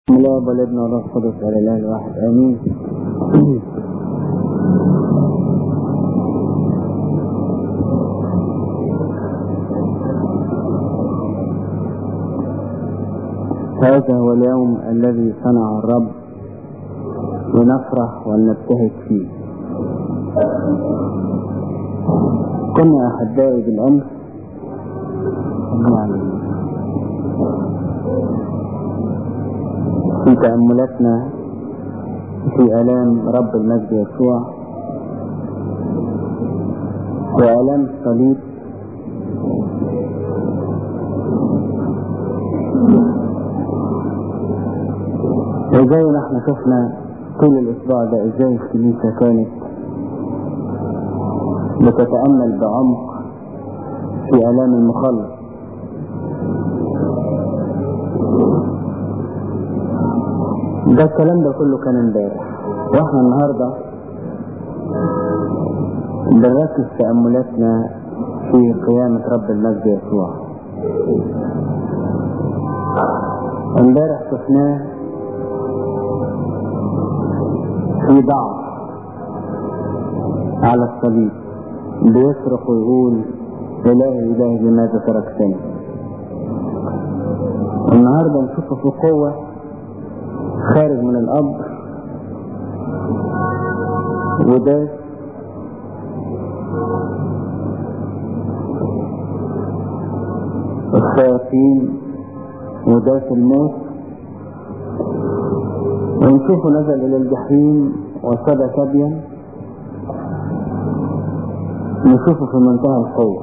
بسم الله والابن والروح القدس على الاله الواحد امين هذا هو اليوم الذي صنع الرب لنفرح ولنبتهج فيه كنا احبائي بالامس يعني في تأملاتنا في آلام رب المجد يسوع وآلام الصليب وزي ما احنا شفنا طول الأسبوع ده ازاي الكنيسة كانت بتتأمل بعمق في آلام المخلص ده الكلام ده كله كان امبارح واحنا النهارده بنركز تأملاتنا في قيامة رب المجد يسوع امبارح شفناه في ضعف على الصليب بيصرخ ويقول إلهي إلهي لماذا تركتني النهارده نشوفه في قوه خارج من القبر وداس الشياطين وداس الموت ونشوفه نزل الى الجحيم وسبى سبيا نشوفه في منتهى القوه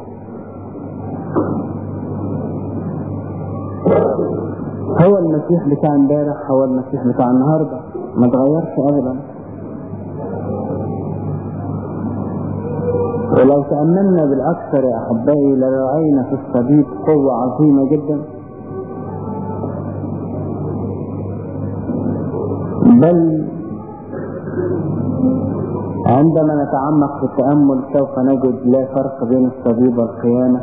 هو المسيح بتاع امبارح هو المسيح بتاع النهارده ما اتغيرش ابدا ولو تأملنا بالأكثر يا أحبائي لرأينا في الصليب قوة عظيمة جدا بل عندما نتعمق في التأمل سوف نجد لا فرق بين الصليب والقيامة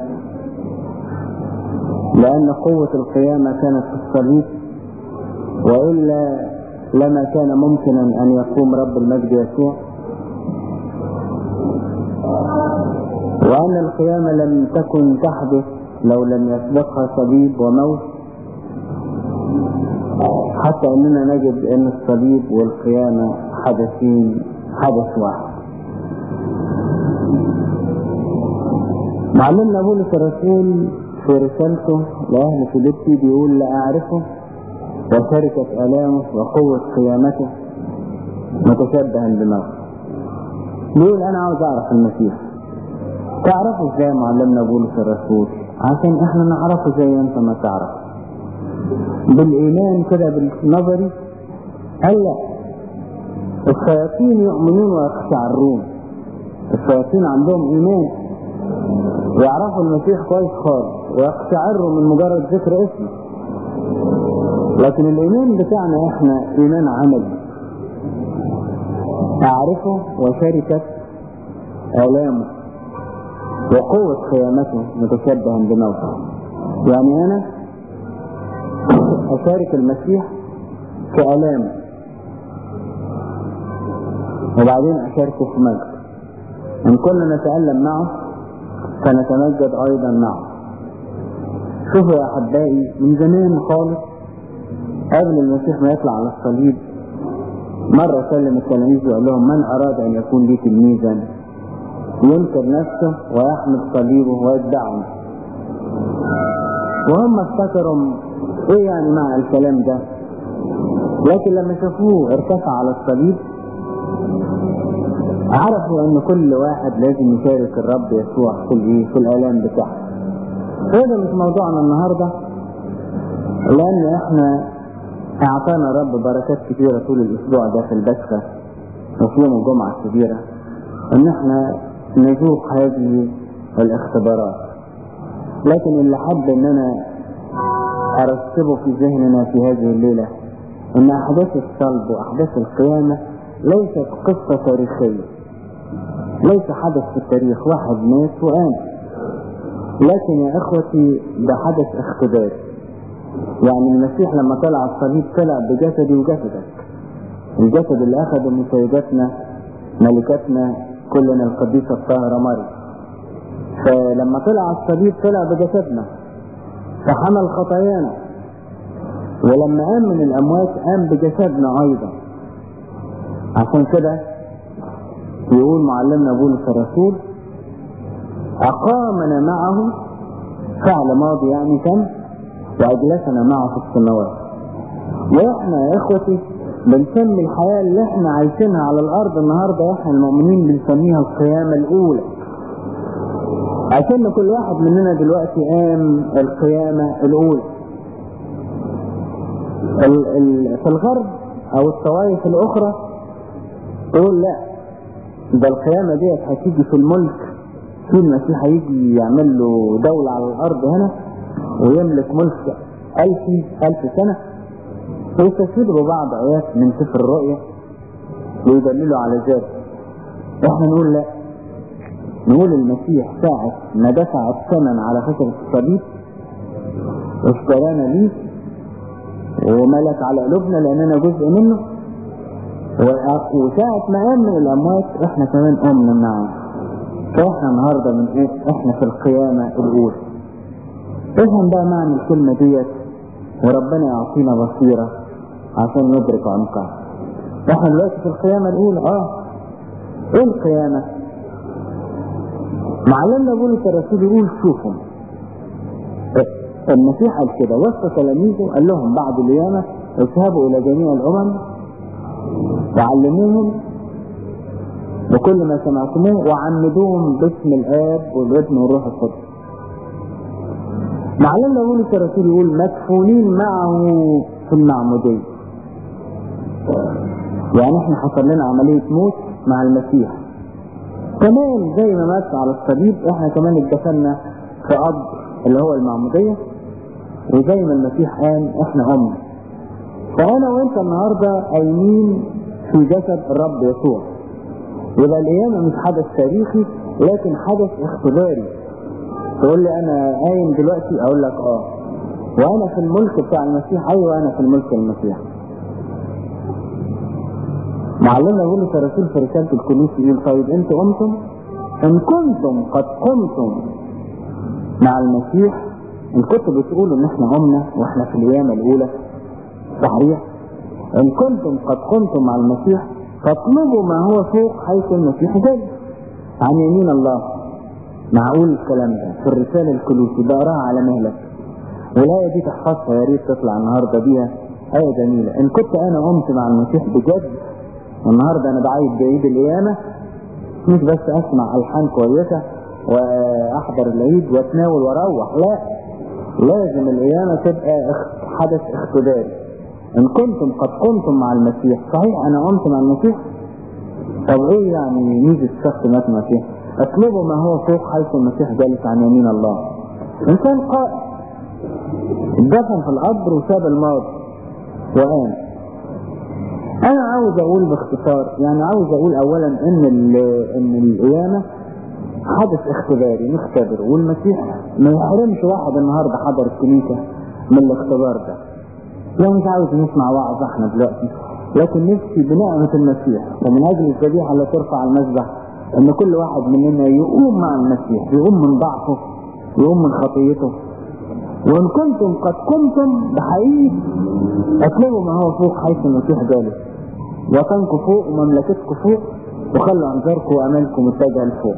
لأن قوة القيامة كانت في الصليب وإلا لما كان ممكنا أن يقوم رب المجد يسوع وأن القيامة لم تكن تحدث لو لم يسبقها صليب وموت حتى أننا نجد أن الصليب والقيامة حدثين حدث واحد معلمنا بولس الرسول في رسالته لأهل فيليبي بيقول لا أعرفه وشركة آلامه وقوة قيامته متشبها بموته بيقول أنا عاوز أعرف المسيح تعرفه ازاي معلمنا بولس الرسول عشان احنا نعرفه زي انت ما تعرف بالإيمان كده بالنظري قال لا الشياطين يؤمنون ويقشعرون الشياطين عندهم إيمان ويعرفوا المسيح كويس خالص ويقشعروا من مجرد ذكر اسمه لكن الايمان بتاعنا احنا ايمان عملي اعرفه وشركة الامه وقوة قيامته متشبها بموته يعني انا اشارك المسيح في الامه وبعدين اشاركه في مجد ان كنا نتألم معه سنتمجد ايضا معه شوفوا يا احبائي من زمان خالص قبل المسيح ما يطلع على الصليب مرة كلم التلاميذ وقال لهم من اراد ان يكون لي تلميذا ينكر نفسه ويحمل صليبه ويتبعني وهم افتكروا ايه يعني معنى الكلام ده لكن لما شافوه ارتفع على الصليب عرفوا ان كل واحد لازم يشارك الرب يسوع في الايه في الالام بتاعته هذا مش موضوعنا النهاردة لان احنا اعطانا رب بركات كثيرة طول الاسبوع ده في البشرة وفي يوم الجمعة الكبيرة ان احنا نذوق هذه الاختبارات لكن اللي حب ان انا ارسبه في ذهننا في هذه الليلة ان احداث الصلب واحداث القيامة ليست قصة تاريخية ليس حدث في التاريخ واحد مات وقام لكن يا اخوتي ده حدث اختبار يعني المسيح لما طلع الصليب طلع بجسدي وجسدك الجسد اللي اخذه من سيداتنا ملكتنا كلنا القديسة الطاهرة مريم فلما طلع الصليب طلع بجسدنا فحمل خطايانا ولما قام من الاموات قام بجسدنا ايضا عشان كده يقول معلمنا بولس الرسول اقامنا معه فعل ماضي يعني كان واجلسنا معه في السماوات واحنا يا اخوتي بنسمي الحياة اللي احنا عايشينها على الارض النهاردة احنا المؤمنين بنسميها القيامة الاولى عشان كل واحد مننا دلوقتي قام القيامة الاولى ال ال في الغرب او الطوائف الاخرى تقول لا ده القيامة ديت هتيجي في الملك في المسيح هيجي يعمل له دولة على الارض هنا ويملك ملك الف الف سنة ويستشهدوا ببعض ايات من سفر الرؤيا ويدللوا على ذلك احنا نقول لا نقول المسيح ساعة ما دفع الثمن على خشبة الصليب اشترانا ليه وملك على قلوبنا لاننا جزء منه وساعة ما قام من الاموات احنا كمان قمنا معه فاحنا النهارده من ايه احنا في القيامة الاولى افهم بقى معنى الكلمة ديت وربنا يعطينا بصيرة عشان ندرك عمقها احنا دلوقتي في القيامة الاولى اه ايه القيامة معلمنا بولس الرسول يقول شوفوا المسيح قال كده وسط تلاميذه قال لهم بعد القيامة اذهبوا الى جميع الامم وعلموهم وكل ما سمعتموه وعمدوهم باسم الاب والابن والروح القدس معلمنا بولس الرسول يقول مدفونين معه في المعمودية يعني احنا حصل لنا عملية موت مع المسيح كمان زي ما مات على الصليب احنا كمان اتدفنا في قبر اللي هو المعمودية وزي ما المسيح قال احنا قمنا فانا وانت النهاردة قايمين في جسد الرب يسوع يبقى القيامة مش حدث تاريخي لكن حدث اختباري تقول لي انا قايم دلوقتي اقول لك اه وانا في الملك بتاع المسيح ايوه انا في الملك المسيح معلمنا بولس الرسول في رسالة الكنيسة يقول طيب انتوا قمتم ان كنتم قد قمتم مع المسيح ان كنتوا بتقولوا ان احنا قمنا واحنا في القيامة الاولى صحيح ان كنتم قد قمتم مع المسيح فاطلبوا ما هو فوق حيث المسيح جاي عن يمين الله معقول الكلام ده في الرسالة الكلوسي بقراها على مهلك والآية دي تحفظها يا ريت تطلع النهارده بيها آية جميلة إن كنت أنا قمت مع المسيح بجد والنهارده أنا بعيد بعيد القيامة مش بس أسمع ألحان كويسة وأحضر العيد وأتناول وأروح لا لازم القيامة تبقى حدث اختباري إن كنتم قد قمتم مع المسيح صحيح أنا قمت مع المسيح طب إيه يعني ميزة شخص مات المسيح اطلبوا ما هو فوق حيث المسيح جالس عن يمين الله انسان قائم دفن في القبر وساب الماضي وقام انا عاوز اقول باختصار يعني عاوز اقول اولا ان ان القيامه حدث اختباري نختبر والمسيح ما يحرمش واحد النهارده حضر الكنيسه من الاختبار ده لو مش عاوز نسمع وعظ احنا دلوقتي لكن نفسي بنعمه المسيح ومن اجل الذبيحه اللي ترفع المذبح ان كل واحد مننا يقوم مع المسيح يقوم من ضعفه يقوم من خطيته وان كنتم قد قمتم بحقيقي اطلبوا ما هو فوق حيث المسيح جالس وطنكم فوق ومملكتكم فوق وخلوا انظاركم وامالكم متجهه لفوق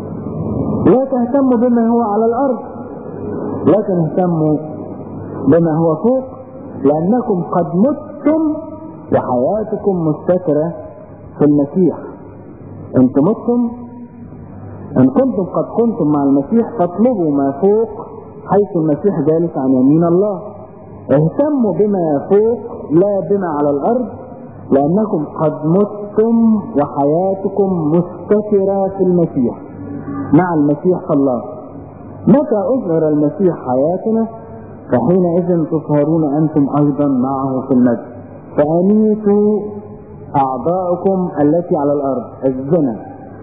لا تهتموا بما هو على الارض لكن اهتموا بما هو فوق لانكم قد متم وحياتكم مستتره في المسيح انتم متم ان كنتم قد كنتم مع المسيح فاطلبوا ما فوق حيث المسيح جالس عن يمين الله اهتموا بما فوق لا بما على الارض لانكم قد متم وحياتكم مستترة في المسيح مع المسيح في الله متى اظهر المسيح حياتنا فحينئذ تظهرون انتم ايضا معه في المجد فاميتوا أعضاءكم التي على الأرض الزنا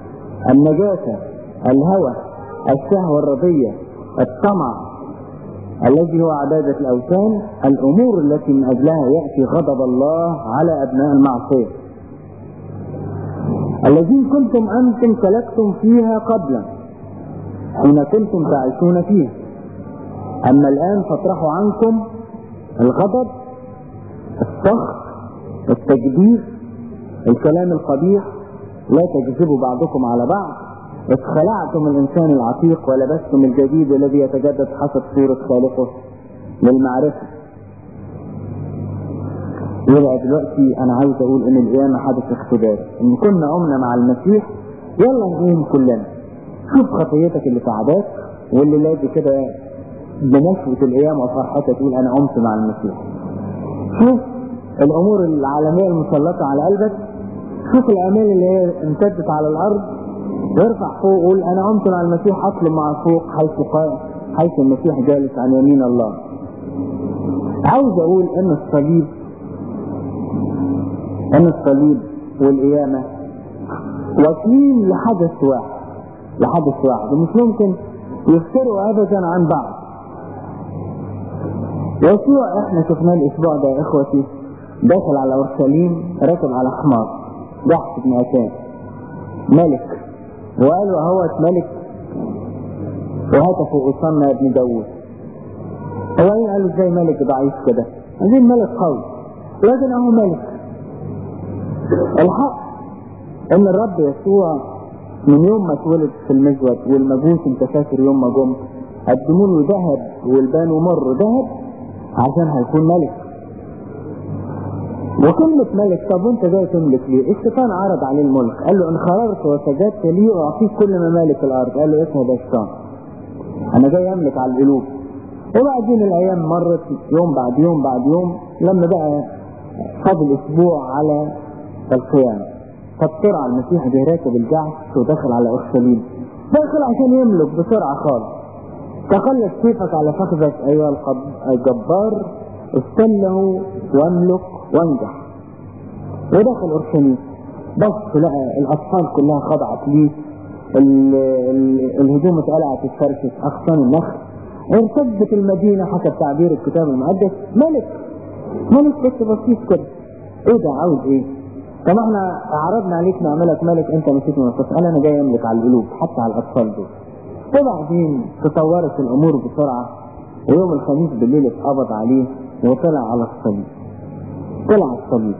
النجاسة الهوى الشهوة الرضية الطمع الذي هو عبادة الأوثان الأمور التي من أجلها يأتي غضب الله على أبناء المعصية الذين كنتم أنتم سلكتم فيها قبلا حين كنتم تعيشون فيها أما الآن فاطرحوا عنكم الغضب السخط التجديد الكلام القبيح لا تجذبوا بعضكم على بعض اتخلعتم الإنسان العتيق ولبستم الجديد الذي يتجدد حسب صورة خالقه للمعرفة يبقى دلوقتي أنا عاوز أقول إن القيامة حدث اختبار إن كنا قمنا مع المسيح يلا نقوم كلنا شوف خطيتك اللي تعباك واللي لاقي كده بنشوة القيامة وفرحتك تقول أنا قمت مع المسيح شوف الأمور العالمية المسلطة على قلبك شوف الأمال اللي هي امتدت على الأرض وارفع فوق وقول أنا قمت مع المسيح أطلب مع فوق حيث قال حيث المسيح جالس عن يمين الله عاوز أقول إن الصليب إن الصليب والقيامة واكلين لحدث واحد لحدث واحد ومش ممكن يفتروا أبدا عن بعض يسوع احنا شفناه الاسبوع ده يا اخوتي داخل على اورشليم راكب على حمار ضحك بن عتاب ملك وقالوا اهوت ملك وهتفوا وصلنا يا ابن داوود هو ايه قالوا ازاي ملك ضعيف كده عايزين ملك قوي لكن اهو ملك الحق ان الرب يسوع من يوم ما اتولد في المزود والمجوس انت فاكر يوم ما جم قدموا له ذهب والبان ومر ذهب عشان هيكون ملك وكلمة ملك طب وانت جاي تملك ليه؟ الشيطان عرض عليه الملك قال له ان خررت وسجدت لي اعطيك كل ممالك الارض قال له اسمه ده الشيطان انا جاي املك على القلوب وبعدين الايام مرت يوم بعد يوم بعد يوم لما بقى فضل اسبوع على القيامة فبسرعة المسيح جه راكب الجعش ودخل على اورشليم دخل عشان يملك بسرعة خالص تخلص سيفك على فخذك ايها الجبار استله واملك وانجح ودخل اورشليم بص لقى الاطفال كلها خضعت ليه ال- ال- الهدوم اتقلعت اتفرشت اغصان النخل ارتدت المدينه حسب تعبير الكتاب المقدس ملك ملك بس بسيط كده ايه ده عاوز ايه؟ طب احنا عرضنا عليك نعملك ملك انت نسيت من القصه قال انا جاي املك على القلوب حتى على الاطفال دول وبعدين تطورت الامور بسرعه ويوم الخميس بالليل اتقبض عليه وطلع على الصليب طلع الصليب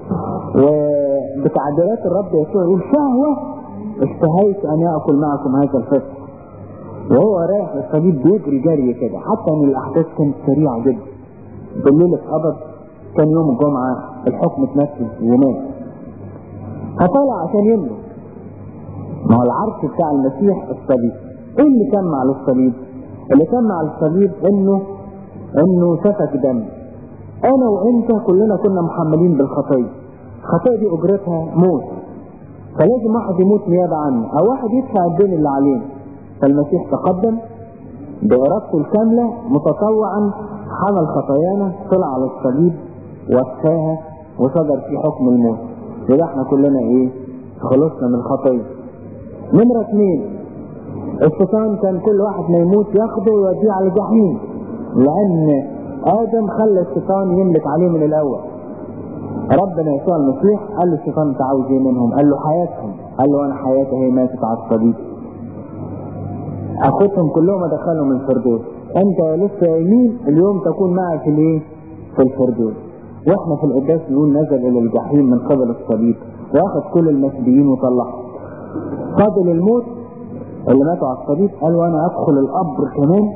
وبتعبيرات الرب يسوع يقول شهوة اشتهيت ان يأكل معكم هذا الفطر وهو رايح الصليب بيجري جري كده حتى ان الاحداث كانت سريعة جدا بالليل اتقبض كان يوم الجمعة الحكم اتنفذ ومات فطلع عشان يملك ما هو العرش بتاع المسيح الصليب ايه اللي كان مع الصليب اللي كان مع الصليب انه انه سفك دم انا وانت كلنا كنا محملين بالخطيه الخطيه دي اجرتها موت فلازم واحد يموت نيابه عنه او واحد يدفع الدين اللي عليه فالمسيح تقدم بارادته الكامله متطوعا حمل خطايانا طلع على الصليب وفاها وصدر في حكم الموت يبقى احنا كلنا ايه خلصنا من الخطيه نمره اثنين الشيطان كان كل واحد ما يموت ياخده ويوديه على الجحيم لان ادم خلى الشيطان يملك عليه من الاول ربنا يسوع المسيح قال للشيطان انت عاوز ايه منهم قال له حياتهم قال له انا حياتي هي ماتت على الصليب اخذهم كلهم ادخلهم الفردوس انت لسه يمين اليوم تكون معي في الايه في الفردوس واحنا في القداس نقول نزل الى الجحيم من قبل الصليب واخذ كل المسبيين وطلعهم قابل الموت اللي ماتوا على الصليب قال وانا ادخل القبر كمان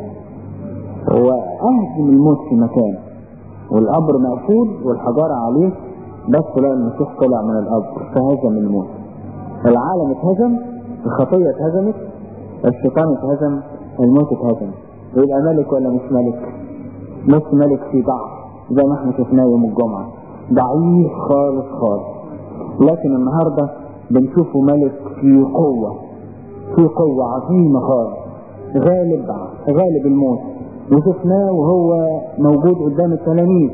واهدم الموت في مكانه والقبر مقفول والحجارة عليه بس لا المسيح طلع من القبر فهزم الموت العالم اتهزم الخطية اتهزمت الشيطان اتهزم الموت اتهزم يبقى ملك ولا مش ملك مش ملك في ضعف زي ما احنا شفناه يوم الجمعة ضعيف خالص خالص لكن النهاردة بنشوفه ملك في قوة في قوة عظيمة خالص غالب غالب الموت وشفناه وهو موجود قدام التلاميذ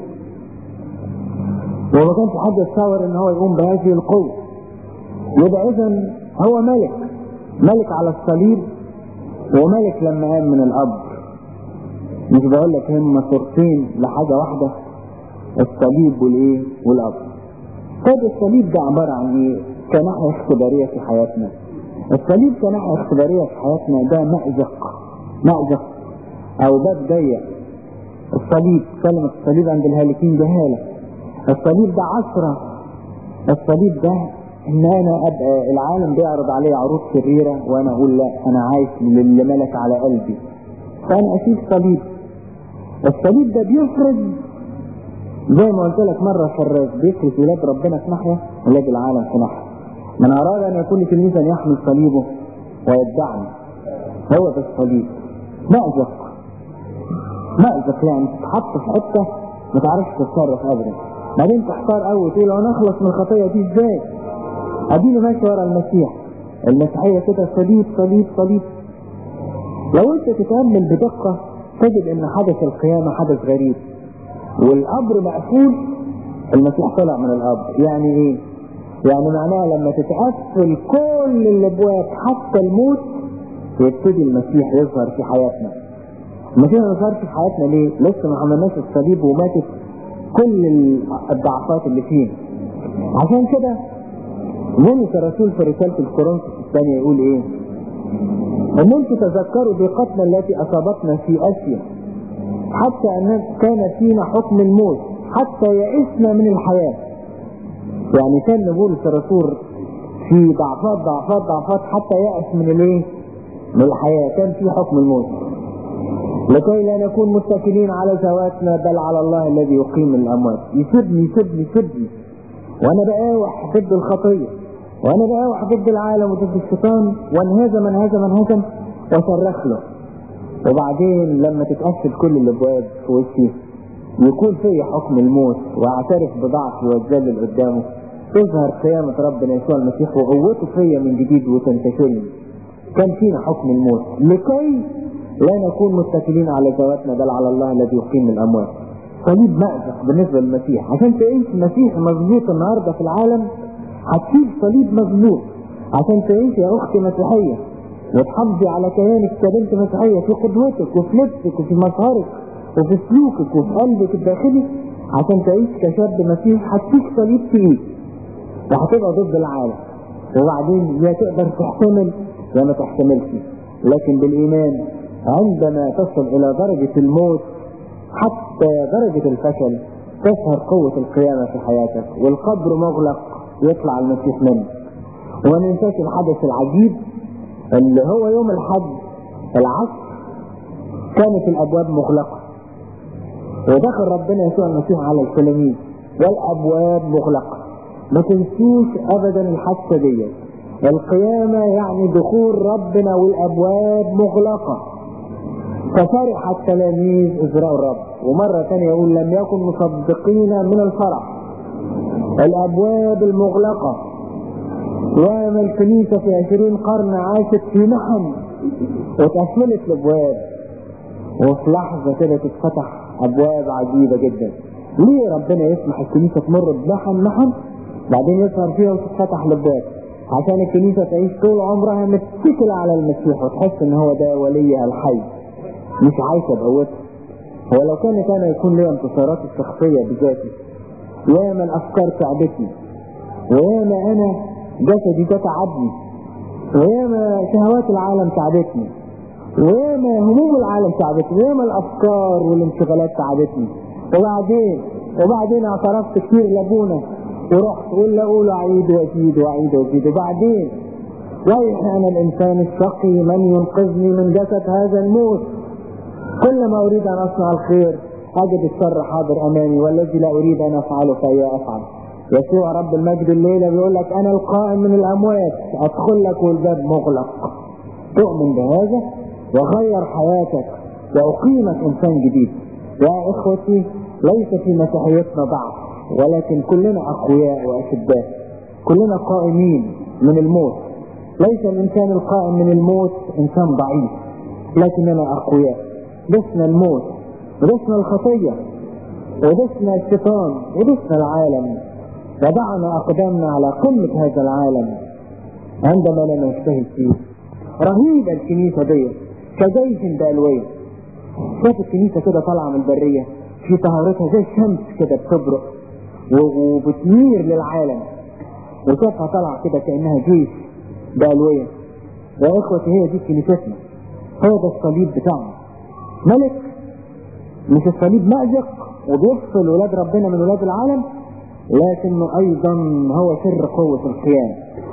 وما كانش حد يتصور ان هو يقوم بهذه القوة يبقى اذا هو ملك ملك على الصليب وملك لما قام من القبر مش بقول لك هم صورتين لحاجة واحدة الصليب والايه والاب طيب الصليب ده عبارة عن ايه كناحية اختبارية في حياتنا الصليب كناحية اختبارية في حياتنا ده مأزق مأزق او باب ضيق الصليب كلمة الصليب عند الهالكين جهالة الصليب ده عصرة الصليب ده ان انا ابقى العالم بيعرض علي عروض شريرة وانا اقول لا انا عايش للي ملك على قلبي فانا اشيل صليب الصليب ده بيفرض زي ما قلت لك مرة فراس بيفرض ولاد ربنا في ناحية ولاد العالم في ناحية من اراد ان يكون تلميذا يحمل صليبه ويتبعني هو ده الصليب مأزق مأزق يعني تتحط في حتة ما تعرفش تتصرف ابدا بعدين تحتار قوي تقول انا اخلص من الخطية دي ازاي اديني ماشي ورا المسيح المسيحية كده صليب صليب صليب لو انت تتأمل بدقة تجد ان حدث القيامة حدث غريب والقبر مقفول المسيح طلع من القبر يعني ايه يعني معناها لما تتقفل كل الابواب حتى الموت يبتدي المسيح يظهر في حياتنا المسيح ما ظهرش في حياتنا ليه لسه ما عملناش الصليب وماتت كل الضعفات اللي فينا عشان كده بولس الرسول في رسالة الكورنثوس الثانية يقول ايه ان انتم تذكروا ضيقتنا التي اصابتنا في اسيا حتى ان كان فينا حكم الموت حتى يئسنا من الحياة يعني كان بولس الرسول في ضعفات ضعفات ضعفات حتى يأس من الايه من الحياة كان في حكم الموت لكي لا نكون متكلين على ذواتنا بل على الله الذي يقيم الاموات يسيبني يسيبني يسيبني وانا بقاوح ضد الخطيه وانا بقاوح ضد العالم وضد الشيطان وانهزم انهزم انهزم واصرخ له وبعدين لما تتقفل كل الابواب في وشي يكون في حكم الموت واعترف بضعفي واتذلل قدامه تظهر قيامة ربنا يسوع المسيح وقوته فيا من جديد وتنتشلني كان فينا حكم الموت لكي لا نكون متكلين على ذواتنا بل على الله الذي يقيم الاموات صليب مأزق بالنسبة للمسيح عشان تعيش مسيح مظبوط النهاردة في العالم هتشيل صليب مظبوط عشان تعيش يا اختي مسيحية وتحافظي على كيانك كبنت مسيحية في قدوتك وفي لبسك وفي مظهرك وفي سلوكك وفي قلبك الداخلي عشان تعيش كشاب مسيح هتشيل صليب تقيل وهتبقى ضد العالم وبعدين يا تقدر تحتمل يا ما تحتملش لكن بالايمان عندما تصل الى درجة الموت حتى درجة الفشل تظهر قوة القيامة في حياتك والقبر مغلق يطلع المسيح منه وما ننساش الحدث العجيب اللي هو يوم الحد العصر كانت الابواب مغلقة ودخل ربنا يسوع المسيح على التلاميذ والابواب مغلقة ما تنسوش ابدا الحادثة دي القيامة يعني دخول ربنا والابواب مغلقة ففرح التلاميذ إذ رأوا الرب ومرة ثانية يقول لم يكن مصدقين من الفرح الأبواب المغلقة وما الكنيسة في عشرين قرن عاشت في محن واتقفلت الأبواب وفي لحظة كده تتفتح أبواب عجيبة جدا ليه ربنا يسمح الكنيسة تمر بمحن محن بعدين يظهر فيها وتتفتح الأبواب عشان الكنيسة تعيش طول عمرها متكلة على المسيح وتحس ان هو ده وليها الحي مش عايشة بقوتها هو لو كانت انا يكون لي انتصارات الشخصية بذاتي ياما الافكار تعبتني وياما انا جسدي ده تعبني وياما شهوات العالم تعبتني وياما هموم العالم تعبتني وياما الافكار والانشغالات تعبتني وبعدين وبعدين اعترفت كتير لابونا ورحت ولا اقول اعيد وازيد واعيد وازيد وبعدين ويح انا الانسان الشقي من ينقذني من جسد هذا الموت كلما اريد ان اصنع الخير اجد الشر حاضر امامي والذي لا اريد ان افعله فاياه افعل يسوع رب المجد الليله بيقول لك انا القائم من الاموات ادخل لك والباب مغلق تؤمن بهذا وغير حياتك واقيمك انسان جديد يا اخوتي ليس في مسيحيتنا ضعف ولكن كلنا اقوياء واشداء كلنا قائمين من الموت ليس الانسان القائم من الموت انسان ضعيف لكننا اقوياء دسنا الموت ودسنا الخطية ودسنا الشيطان ودسنا العالم وضعنا اقدامنا على قمة هذا العالم عندما لا نجتهد فيه رهيبة الكنيسة دي كجيش بألوية شاف الكنيسة كده طالعة من البرية في طهارتها زي الشمس كده بتبرق وبتنير للعالم وشافها طالعة كده كأنها جيش بألوية يا إخوتي هي دي كنيستنا هو ده الصليب بتاعنا ملك مش الصليب مأزق وبيفصل ولاد ربنا من ولاد العالم لكنه أيضا هو سر قوة القيام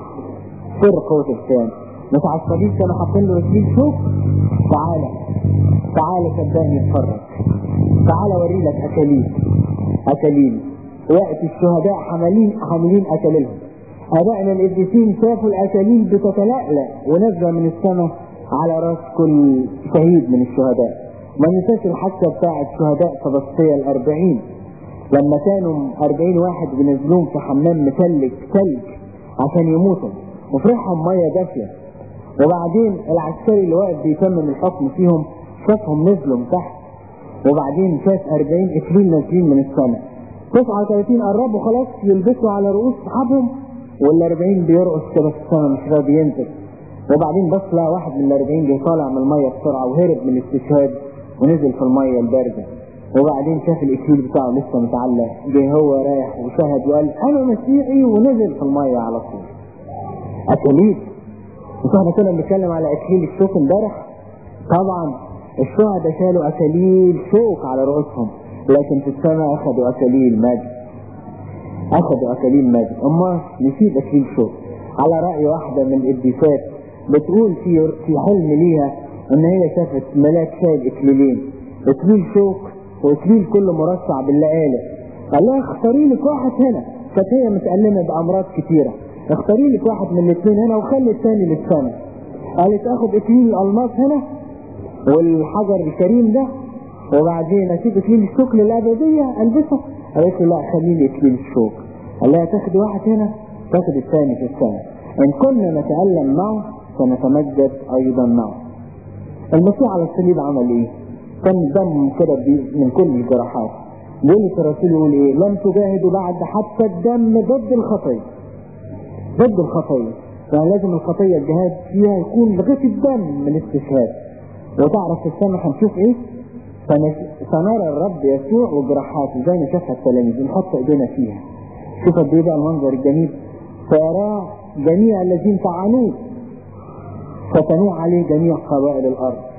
سر قوة القيام مش على الصليب كانوا حاطين له رجلين شوف تعالى تعالى صدقني اتفرج تعالى اوري لك اكاليل اكاليل وقت الشهداء حاملين حاملين اكاليلهم ابائنا القديسين شافوا الاكاليل بتتلألأ ونازله من السماء على راس كل شهيد من الشهداء ما ننساش الحادثه بتاعت شهداء فلسطين الأربعين لما كانوا أربعين واحد بينزلوهم في حمام مثلج ثلج عشان يموتوا وفرحهم ميه دافيه وبعدين العسكري اللي واقف بيتمم الحكم فيهم شافهم نزلوا من تحت وبعدين شاف 40 اكليل نازلين من السماء 39 قربوا خلاص يلبسوا على رؤوس صحابهم وال 40 بيرقص كده في السماء مش راضي ينزل وبعدين بص لقى واحد من ال 40 جه طالع من الميه بسرعه وهرب من الاستشهاد ونزل في الميه البارده وبعدين شاف الاكليل بتاعه لسه متعلق جه هو رايح وشهد وقال انا مسيحي ونزل في الميه على طول اكاليل مش احنا كنا بنتكلم على اكليل الشوك امبارح طبعا الشهداء شالوا اكاليل شوك على رؤوسهم لكن في السماء اخذوا اكاليل مجد اخذوا اكاليل مجد اما نسيب اكليل شوك على راي واحده من القديسات بتقول في في حلم ليها ان هي شافت ملاك شايل اكليلين اكليل شوك واكليل كله مرصع باللقالق قال لها اختاري لك واحد هنا كانت هي متألمة بأمراض كتيرة اختاري لك واحد من الاثنين هنا وخلي الثاني للسنة قالت اخد اكليل الالماس هنا والحجر الكريم ده وبعدين اسيب اكليل الشوك للابدية البسه قالت له لا خلي لي اكليل الشوك قال لها تاخد واحد هنا تاخد الثاني في السنة ان كنا نتألم معه سنتمجد ايضا معه المسيح على الصليب عمل ايه كان دم كده من كل الجراحات بولس الرسول يقول ايه لم تجاهدوا بعد حتى الدم ضد الخطيه ضد الخطيه يعني لازم الخطيه الجهاد فيها يكون لغايه الدم من استشهاد وتعرف في السماء هنشوف ايه سنرى الرب يسوع وجراحاته زي ما شافها التلاميذ نحط ايدينا فيها شوف قد ايه بقى المنظر الجميل سيراه جميع الذين طعنوه فتنوع عليه جميع قبائل الارض